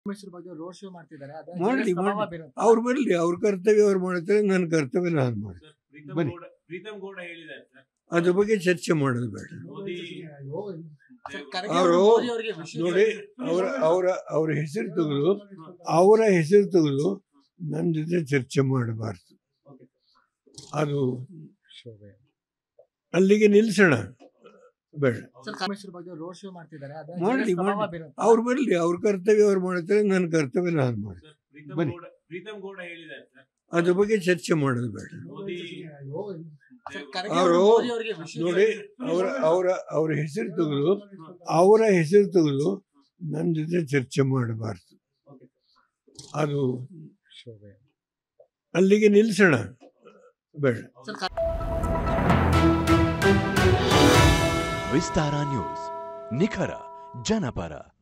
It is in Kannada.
ಮೈಸೂರು ಬಗ್ಗೆ ರೋಡ್ ಶೋ ಮಾಡ್ತಿದ್ದಾರೆ ಅದ್ರ ಮಾಡ್ಲಿ, ಜೊತೆ ಪ್ರಭಾವ ಮಾಡ್ಲಿ. ಬೀರುತ್ತೆ. ಅವ್ರು ಬರಲಿ ಅವ್ರ ಕರ್ತವ್ಯ ಅವ್ರು ಮಾಡ್ತಾರೆ ನನ್ನ ಕರ್ತವ್ಯ ನಾನು ಮಾಡ್ತೀನಿ ಪ್ರೀತಮ್ ಬನ್ನಿ. ಗೌಡ ಪ್ರೀತಮ್ ಗೌಡ ಹೇಳಿದ್ದಾರೆ ಸರ್ ಅದ್ರ ಬಗ್ಗೆ ಚರ್ಚೆ ಮಾಡೋದು ಬೇಡ ಮೋದಿ ಸರ್, ಖರ್ಗೆ ಅವರು ಅವರು ಮೋದಿ ಅವರಿಗೆ ವಿಶೇಷ ನೋಡಿ ಅವರ ಅವರ ಅವ್ರ ಹೆಸರು ತೆಗೆದು ಅವರ ಹೆಸರು ತೆಗೆದು ನನ್ನ ಜೊತೆ ಚರ್ಚೆ ಮಾಡಬಾರ್ದು ಅದು ಅಲ್ಲಿಗೆ ನಿಲ್ಸೋಣ ಬೇಡ ಸರ್, ಮೈಸೂರು ಬಗ್ಗೆ ರೋಡ್ ಶೋ ಮಾಡ್ತಿದ್ದಾರೆ ಅದ್ರ ಮಾಡ್ಲಿ, ಜೊತೆ ಪ್ರಭಾವ ಮಾಡ್ಲಿ. ಬೀರುತ್ತೆ. ಅವ್ರು ಬರಲಿ ಅವ್ರ ಕರ್ತವ್ಯ ಅವ್ರು ಮಾಡ್ತಾರೆ ನನ್ನ ಕರ್ತವ್ಯ ನಾನು ಮಾಡ್ತೀನಿ ಪ್ರೀತಮ್ ಬನ್ನಿ. ಗೌಡ ಪ್ರೀತಮ್ ಗೌಡ ಹೇಳಿದ್ದಾರೆ ಸರ್ ಅದ್ರ ಬಗ್ಗೆ ಚರ್ಚೆ ಮಾಡೋದು ಬೇಡ ಮೋದಿ ಸರ್, ಖರ್ಗೆ ಅವರು ಅವರು ಮೋದಿ ಅವರಿಗೆ ವಿಶೇಷ ನೋಡಿ ಅವರ ಅವರ ಅವ್ರ ಹೆಸರು ತೆಗೆದು ಅವರ ಹೆಸರು ತೆಗೆದು ನನ್ನ ಜೊತೆ ಚರ್ಚೆ ಮಾಡಬಾರ್ದು ಅದು ಅಲ್ಲಿಗೆ ನಿಲ್ಸೋಣ ಬೇಡ ಸರ್, ಖರ್ಗೆ ವಿಸ್ತಾರ ನ್ಯೂಸ್ ನಿಖರ ಜನಪರ